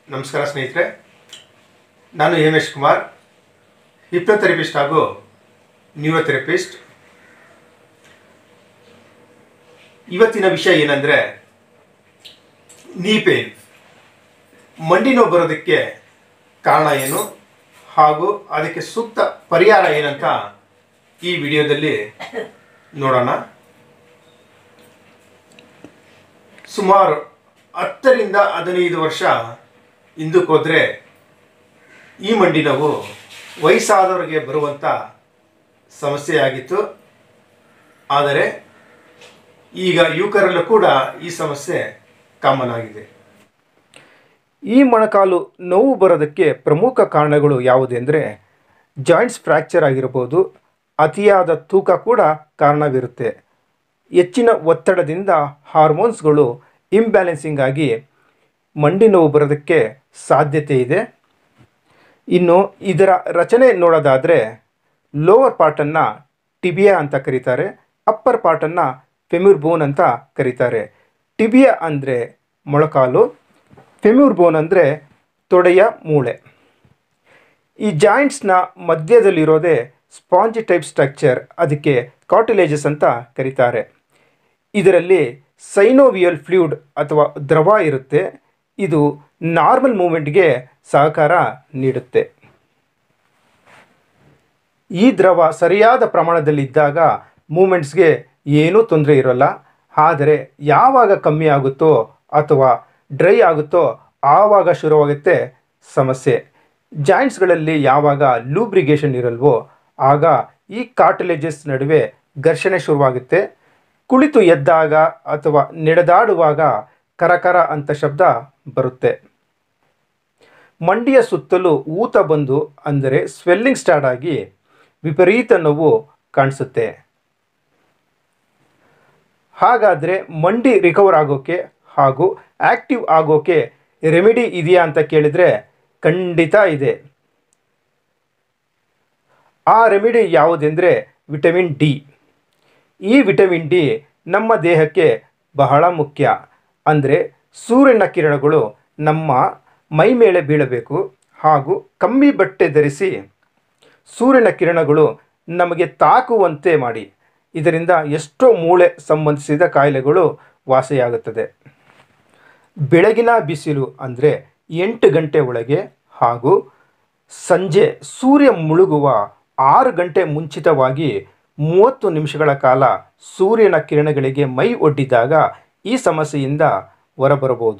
ನಮಸ್ಕಾರ ಸ್ನೇಹಿತರೆ ನಾನು ಹೇಮೇಶ್ ಕುಮಾರ್ ಹಿಪ್ನೋಥೆರಪಿಸ್ಟ್ ಹಾಗೂ ನ್ಯೂರೋಥೆರಪಿಸ್ಟ್ ಇವತ್ತಿನ ವಿಷಯ ಏನಂದರೆ ನೀ ಪೇನ್ ಮಂಡಿ ನೋವು ಬರೋದಕ್ಕೆ ಕಾರಣ ಏನು ಹಾಗೂ ಅದಕ್ಕೆ ಸೂಕ್ತ ಪರಿಹಾರ ಏನಂತ ಈ ವಿಡಿಯೋದಲ್ಲಿ ನೋಡೋಣ ಸುಮಾರು ಹತ್ತರಿಂದ ಹದಿನೈದು ವರ್ಷ ಹಿಂದಕ್ಕೆ ಹೋದರೆ ಈ ಮಂಡಿ ನೋವು ವಯಸ್ಸಾದವರಿಗೆ ಬರುವಂಥ ಸಮಸ್ಯೆ ಆಗಿತ್ತು ಆದರೆ ಈಗ ಯುವಕರಲ್ಲೂ ಕೂಡ ಈ ಸಮಸ್ಯೆ ಕಾಮನ್ ಆಗಿದೆ ಈ ಮೊಣಕಾಲು ನೋವು ಬರೋದಕ್ಕೆ ಪ್ರಮುಖ ಕಾರಣಗಳು ಯಾವುದೆಂದರೆ ಜಾಯಿಂಟ್ಸ್ ಫ್ರ್ಯಾಕ್ಚರ್ ಆಗಿರ್ಬೋದು ಅತಿಯಾದ ತೂಕ ಕೂಡ ಕಾರಣವಿರುತ್ತೆ ಹೆಚ್ಚಿನ ಒತ್ತಡದಿಂದ ಹಾರ್ಮೋನ್ಸ್ಗಳು ಇಂಬ್ಯಾಲೆನ್ಸಿಂಗ್ ಆಗಿ ಮಂಡಿ ನೋವು ಬರೋದಕ್ಕೆ ಸಾಧ್ಯತೆ ಇದೆ ಇನ್ನು ಇದರ ರಚನೆ ನೋಡೋದಾದರೆ ಲೋವರ್ ಪಾರ್ಟನ್ನು ಟಿಬಿಯಾ ಅಂತ ಕರೀತಾರೆ ಅಪ್ಪರ್ ಪಾರ್ಟನ್ನು ಫೆಮ್ಯೂರ್ ಬೋನ್ ಅಂತ ಕರೀತಾರೆ ಟಿಬಿಯಾ ಅಂದರೆ ಮೊಳಕಾಲು ಫೆಮ್ಯೂರ್ ಬೋನ್ ಅಂದರೆ ತೊಡೆಯ ಮೂಳೆ ಈ ಜಾಯಿಂಟ್ಸ್ನ ಮಧ್ಯದಲ್ಲಿರೋದೇ ಸ್ಪಾಂಜಿ ಟೈಪ್ ಸ್ಟ್ರಕ್ಚರ್ ಅದಕ್ಕೆ ಕಾಟಿಲೇಜಸ್ ಅಂತ ಕರೀತಾರೆ ಇದರಲ್ಲಿ ಸೈನೋವಿಯಲ್ ಫ್ಲೂಯಿಡ್ ಅಥವಾ ದ್ರವ ಇರುತ್ತೆ ಇದು ನಾರ್ಮಲ್ ಮೂಮೆಂಟ್ಗೆ ಸಹಕಾರ ನೀಡುತ್ತೆ ಈ ದ್ರವ ಸರಿಯಾದ ಪ್ರಮಾಣದಲ್ಲಿದ್ದಾಗ ಮೂಮೆಂಟ್ಸ್ಗೆ ಏನೂ ತೊಂದರೆ ಇರೋಲ್ಲ ಆದರೆ ಯಾವಾಗ ಕಮ್ಮಿ ಆಗುತ್ತೋ ಅಥವಾ ಡ್ರೈ ಆಗುತ್ತೋ ಆವಾಗ ಶುರುವಾಗುತ್ತೆ ಸಮಸ್ಯೆ ಜಾಯಿಂಟ್ಸ್ಗಳಲ್ಲಿ ಯಾವಾಗ ಲೂಬ್ರಿಗೇಷನ್ ಇರಲ್ವೋ ಆಗ ಈ ಕಾರ್ಟಿಲೇಜಸ್ ನಡುವೆ ಘರ್ಷಣೆ ಶುರುವಾಗುತ್ತೆ ಕುಳಿತು ಎದ್ದಾಗ ಅಥವಾ ನಡೆದಾಡುವಾಗ ಕರಕರ ಅಂತ ಶಬ್ದ ಬರುತ್ತೆ ಮಂಡಿಯ ಸುತ್ತಲೂ ಊತ ಬಂದು ಅಂದರೆ ಸ್ವೆಲ್ಲಿಂಗ್ ಸ್ಟಾರ್ಟ್ ಆಗಿ ವಿಪರೀತ ನೋವು ಕಾಣಿಸುತ್ತೆ ಹಾಗಾದರೆ ಮಂಡಿ ರಿಕವರ್ ಆಗೋಕ್ಕೆ ಹಾಗೂ ಆ್ಯಕ್ಟಿವ್ ಆಗೋಕ್ಕೆ ರೆಮಿಡಿ ಇದೆಯಾ ಅಂತ ಕೇಳಿದರೆ ಖಂಡಿತ ಇದೆ ಆ ರೆಮಿಡಿ ಯಾವುದೆಂದರೆ ವಿಟಮಿನ್ ಡಿ ಈ ವಿಟಮಿನ್ ಡಿ ನಮ್ಮ ದೇಹಕ್ಕೆ ಬಹಳ ಮುಖ್ಯ ಅಂದರೆ ಸೂರ್ಯನ ಕಿರಣಗಳು ನಮ್ಮ ಮೈ ಮೇಲೆ ಬೀಳಬೇಕು ಹಾಗೂ ಕಮ್ಮಿ ಬಟ್ಟೆ ಧರಿಸಿ ಸೂರ್ಯನ ಕಿರಣಗಳು ನಮಗೆ ತಾಕುವಂತೆ ಮಾಡಿ ಇದರಿಂದ ಎಷ್ಟೋ ಮೂಳೆ ಸಂಬಂಧಿಸಿದ ಕಾಯಿಲೆಗಳು ವಾಸಿಯಾಗುತ್ತದೆ ಬೆಳಗಿನ ಬಿಸಿಲು ಅಂದರೆ ಎಂಟು ಗಂಟೆ ಒಳಗೆ ಹಾಗೂ ಸಂಜೆ ಸೂರ್ಯ ಮುಳುಗುವ ಆರು ಗಂಟೆ ಮುಂಚಿತವಾಗಿ ಮೂವತ್ತು ನಿಮಿಷಗಳ ಕಾಲ ಸೂರ್ಯನ ಕಿರಣಗಳಿಗೆ ಮೈ ಒಡ್ಡಿದಾಗ ಈ ಸಮಸ್ಯೆಯಿಂದ ಹೊರಬರಬಹುದು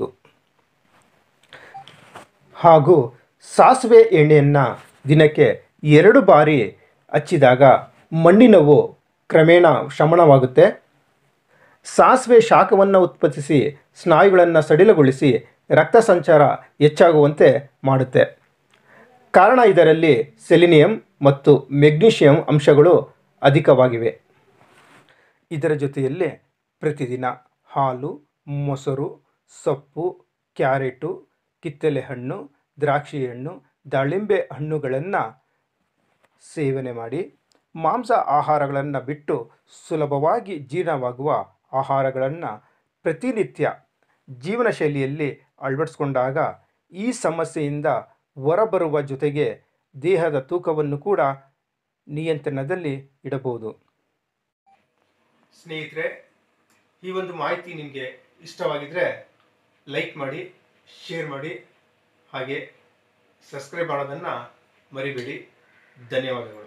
ಹಾಗೂ ಸಾಸಿವೆ ಎಣ್ಣೆಯನ್ನು ದಿನಕ್ಕೆ ಎರಡು ಬಾರಿ ಹಚ್ಚಿದಾಗ ಮಂಡಿ ನೋವು ಕ್ರಮೇಣ ಶಮನವಾಗುತ್ತೆ ಸಾಸಿವೆ ಶಾಖವನ್ನು ಉತ್ಪತ್ತಿಸಿ ಸ್ನಾಯುಗಳನ್ನು ಸಡಿಲಗೊಳಿಸಿ ರಕ್ತ ಸಂಚಾರ ಹೆಚ್ಚಾಗುವಂತೆ ಮಾಡುತ್ತೆ ಕಾರಣ ಇದರಲ್ಲಿ ಸೆಲಿನಿಯಂ ಮತ್ತು ಮೆಗ್ನೀಷಿಯಂ ಅಂಶಗಳು ಅಧಿಕವಾಗಿವೆ ಇದರ ಜೊತೆಯಲ್ಲೇ ಪ್ರತಿದಿನ ಹಾಲು ಮೊಸರು ಸೊಪ್ಪು ಕ್ಯಾರೆಟು ಕಿತ್ತಳೆ ಹಣ್ಣು ದ್ರಾಕ್ಷಿ ಹಣ್ಣು ದಾಳಿಂಬೆ ಹಣ್ಣುಗಳನ್ನು ಸೇವನೆ ಮಾಡಿ ಮಾಂಸ ಆಹಾರಗಳನ್ನು ಬಿಟ್ಟು ಸುಲಭವಾಗಿ ಜೀರ್ಣವಾಗುವ ಆಹಾರಗಳನ್ನು ಪ್ರತಿನಿತ್ಯ ಜೀವನ ಶೈಲಿಯಲ್ಲಿ ಅಳವಡಿಸ್ಕೊಂಡಾಗ ಈ ಸಮಸ್ಯೆಯಿಂದ ಹೊರಬರುವ ಜೊತೆಗೆ ದೇಹದ ತೂಕವನ್ನು ಕೂಡ ನಿಯಂತ್ರಣದಲ್ಲಿ ಇಡಬಹುದು ಸ್ನೇಹಿತರೆ ಈ ಒಂದು ಮಾಹಿತಿ ನಿಮಗೆ ಇಷ್ಟವಾಗಿದ್ದರೆ ಲೈಕ್ ಮಾಡಿ ಶೇರ್ ಮಾಡಿ ಹಾಗೆ ಸಬ್ಸ್ಕ್ರೈಬ್ ಮಾಡೋದನ್ನು ಮರಿಬೇಡಿ ಧನ್ಯವಾದಗಳು